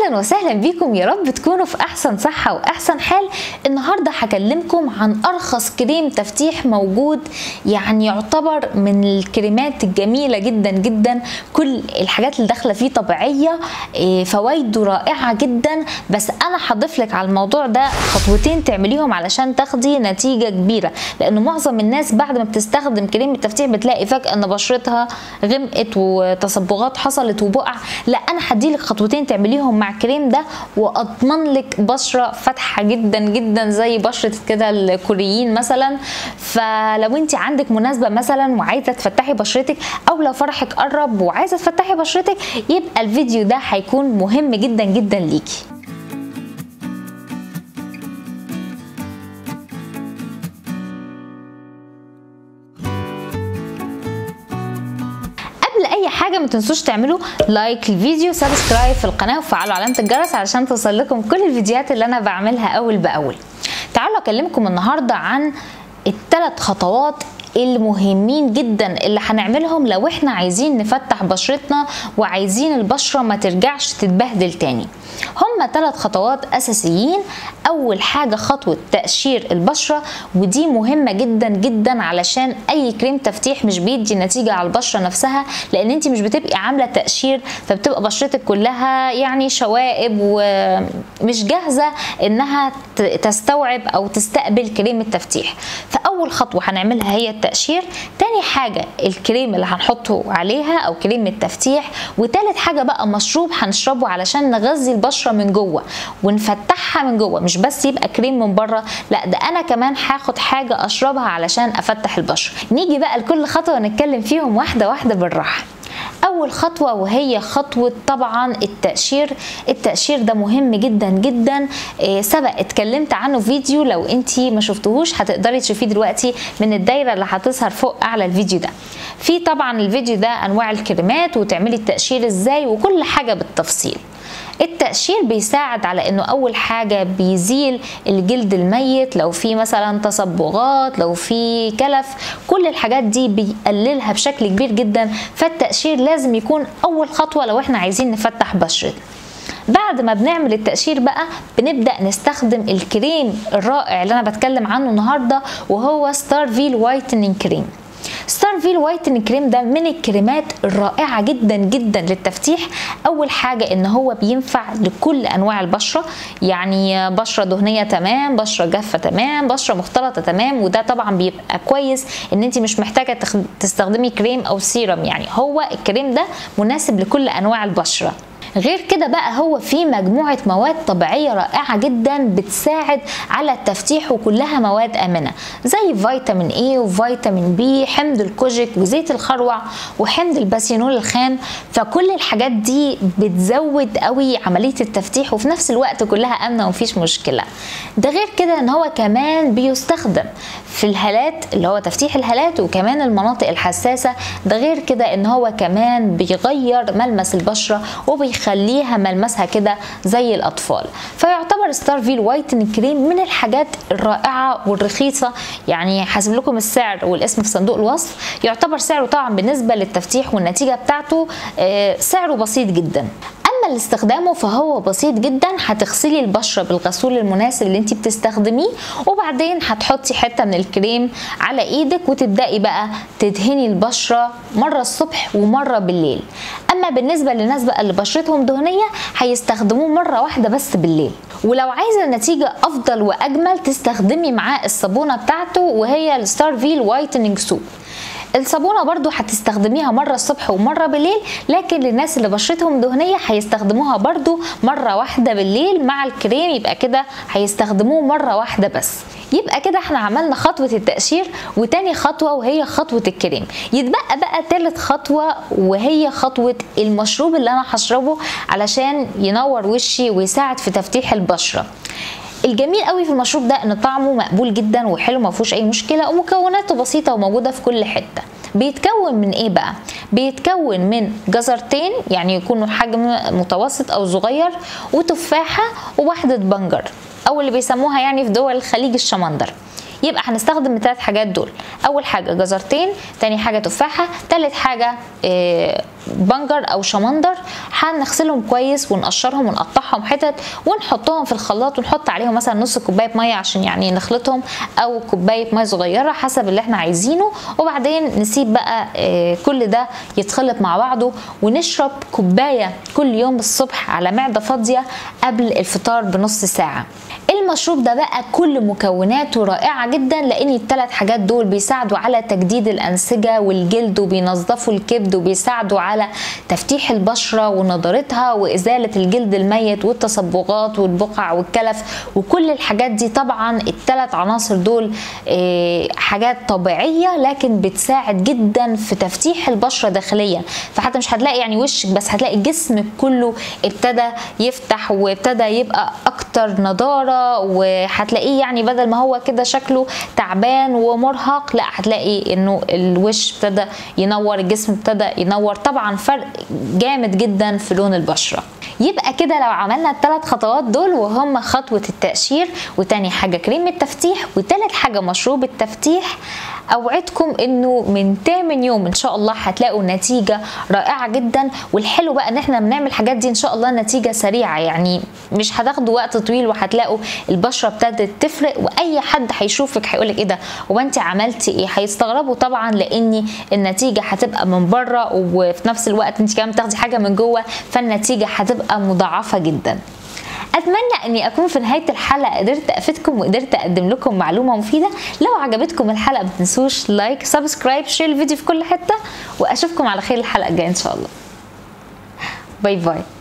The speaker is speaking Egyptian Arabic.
اهلا وسهلا بيكم يا رب تكونوا في احسن صحه واحسن حال النهارده هكلمكم عن ارخص كريم تفتيح موجود يعني يعتبر من الكريمات الجميله جدا جدا كل الحاجات اللي داخله فيه طبيعيه إيه، فوائده رائعه جدا بس انا هضيف لك على الموضوع ده خطوتين تعمليهم علشان تاخدي نتيجه كبيره لان معظم الناس بعد ما بتستخدم كريم التفتيح بتلاقي فجاه ان بشرتها غمقت وتصبغات حصلت وبقع لا انا هديلك خطوتين تعمليهم مع الكريم ده واضمن لك بشره فاتحه جدا جدا زي بشره كده الكوريين مثلا فلو انت عندك مناسبه مثلا وعايزه تفتحي بشرتك او لو فرحك قرب وعايزه تفتحي بشرتك يبقى الفيديو ده هيكون مهم جدا جدا ليكي قبل اي حاجه ما تنسوش تعملوا لايك للفيديو سبسكرايب في القناه وفعلوا علامه الجرس علشان توصل لكم كل الفيديوهات اللي انا بعملها اول باول تعالوا اكلمكم النهارده عن الثلاث خطوات المهمين جدا اللي هنعملهم لو احنا عايزين نفتح بشرتنا وعايزين البشره ما ترجعش تتبهدل تاني هما ثلاث خطوات اساسيين اول حاجه خطوه تقشير البشره ودي مهمه جدا جدا علشان اي كريم تفتيح مش بيدي نتيجه على البشره نفسها لان انت مش بتبقي عامله تقشير فبتبقى بشرتك كلها يعني شوائب ومش جاهزه انها تستوعب او تستقبل كريم التفتيح فاول خطوه هنعملها هي التقشير تاني حاجه الكريم اللي هنحطه عليها او كريم التفتيح وتالت حاجه بقى مشروب هنشربه علشان نغذي البشره من جوه ونفتحها من جوه مش بس يبقى كريم من بره لا ده انا كمان هاخد حاجه اشربها علشان افتح البشره نيجي بقى لكل خطوه نتكلم فيهم واحده واحده بالراحه اول خطوه وهي خطوه طبعا التقشير التقشير ده مهم جدا جدا إيه سبق اتكلمت عنه فيديو لو انتي ما شفتهوش هتقدري تشوفيه دلوقتي من الدايره اللي هتظهر فوق اعلى الفيديو ده في طبعا الفيديو ده انواع الكريمات وتعملي التقشير ازاي وكل حاجه بالتفصيل التقشير بيساعد على انه اول حاجه بيزيل الجلد الميت لو في مثلا تصبغات لو في كلف كل الحاجات دي بيقللها بشكل كبير جدا فالتقشير لازم يكون اول خطوه لو احنا عايزين نفتح بشرتنا بعد ما بنعمل التقشير بقى بنبدا نستخدم الكريم الرائع اللي انا بتكلم عنه النهارده وهو ستار فيل وايتنينج كريم ستار فيل وايتنج كريم ده من الكريمات الرائعة جدا جدا للتفتيح أول حاجة إن هو بينفع لكل أنواع البشرة يعني بشرة دهنية تمام بشرة جافة تمام بشرة مختلطة تمام وده طبعا بيبقى كويس إن أنت مش محتاجة تستخدمي كريم أو سيرم يعني هو الكريم ده مناسب لكل أنواع البشرة غير كده بقى هو في مجموعة مواد طبيعية رائعة جدا بتساعد على التفتيح وكلها مواد آمنة زي فيتامين A وفيتامين B حمض الكوجيك وزيت الخروع وحمض الباسينول الخام فكل الحاجات دي بتزود قوي عملية التفتيح وفي نفس الوقت كلها آمنة ومفيش مشكلة ده غير كده ان هو كمان بيستخدم في الهالات اللي هو تفتيح الهالات وكمان المناطق الحساسة ده غير كده ان هو كمان بيغير ملمس البشرة وبيخلي يخليها ملمسها كده زي الاطفال فيعتبر ستار فيل وايتن كريم من الحاجات الرائعه والرخيصه يعني حاسب لكم السعر والاسم في صندوق الوصف يعتبر سعره طبعا بالنسبه للتفتيح والنتيجه بتاعته سعره بسيط جدا اما لاستخدامه فهو بسيط جدا هتغسلي البشره بالغسول المناسب اللي انت بتستخدميه وبعدين هتحطي حته من الكريم على ايدك وتبداي بقى تدهني البشره مره الصبح ومره بالليل اما بالنسبه للناس بقى اللي بشرتهم دهنيه هيستخدموه مره واحده بس بالليل ولو عايزه نتيجه افضل واجمل تستخدمي معاه الصابونه بتاعته وهي الستار فيل وايتنينج سوب الصابونه برضو هتستخدميها مره الصبح ومره بالليل لكن للناس اللي بشرتهم دهنيه هيستخدموها برضو مره واحده بالليل مع الكريم يبقى كده هيستخدموه مره واحده بس يبقى كده احنا عملنا خطوه التقشير وتاني خطوه وهي خطوه الكريم يتبقى بقى تالت خطوه وهي خطوه المشروب اللي انا هشربه علشان ينور وشي ويساعد في تفتيح البشره الجميل قوي في المشروب ده ان طعمه مقبول جدا وحلو ما فيهوش اي مشكله ومكوناته بسيطه وموجوده في كل حته بيتكون من ايه بقى بيتكون من جزرتين يعني يكونوا حجم متوسط او صغير وتفاحه وواحده بنجر او اللي بيسموها يعني في دول الخليج الشمندر يبقى هنستخدم الثلاث حاجات دول اول حاجه جزرتين تاني حاجه تفاحه تالت حاجه آه، بنجر او شمندر هنغسلهم كويس ونقشرهم ونقطعهم حتت ونحطهم في الخلاط ونحط عليهم مثلا نص كوبايه ميه عشان يعني نخلطهم او كوبايه ميه صغيره حسب اللي احنا عايزينه وبعدين نسيب بقى آه، كل ده يتخلط مع بعضه ونشرب كوبايه كل يوم الصبح على معده فاضيه قبل الفطار بنص ساعه المشروب ده بقى كل مكوناته رائعه جدا لان الثلاث حاجات دول بيساعدوا على تجديد الانسجه والجلد وبينظفوا الكبد وبيساعدوا على تفتيح البشره ونضارتها وازاله الجلد الميت والتصبغات والبقع والكلف وكل الحاجات دي طبعا الثلاث عناصر دول آه، حاجات طبيعيه لكن بتساعد جدا في تفتيح البشره داخليا فحتى مش هتلاقي يعني وشك بس هتلاقي جسمك كله ابتدى يفتح وابتدى يبقى اكتر نضاره وهتلاقيه يعني بدل ما هو كده شكله تعبان ومرهق لا هتلاقي انه الوش ابتدى ينور الجسم ابتدى ينور طبعا فرق جامد جدا في لون البشره يبقى كده لو عملنا الثلاث خطوات دول وهم خطوه التقشير وتاني حاجه كريم التفتيح وتالت حاجه مشروب التفتيح اوعدكم انه من تامن يوم ان شاء الله هتلاقوا نتيجه رائعه جدا والحلو بقى ان احنا بنعمل الحاجات دي ان شاء الله نتيجه سريعه يعني مش هتاخدوا وقت طويل وهتلاقوا البشره ابتدت تفرق واي حد هيشوفك هيقولك ايه ده هو انت عملتي ايه هيستغربوا طبعا لان النتيجه هتبقى من بره وفي نفس الوقت انت كمان بتاخدي حاجه من جوه فالنتيجه هتبقى مضاعفه جدا اتمنى اني اكون في نهايه الحلقه قدرت افيدكم وقدرت اقدم لكم معلومه مفيده لو عجبتكم الحلقه ما تنسوش لايك سبسكرايب شير الفيديو في كل حته واشوفكم على خير الحلقه الجايه ان شاء الله باي باي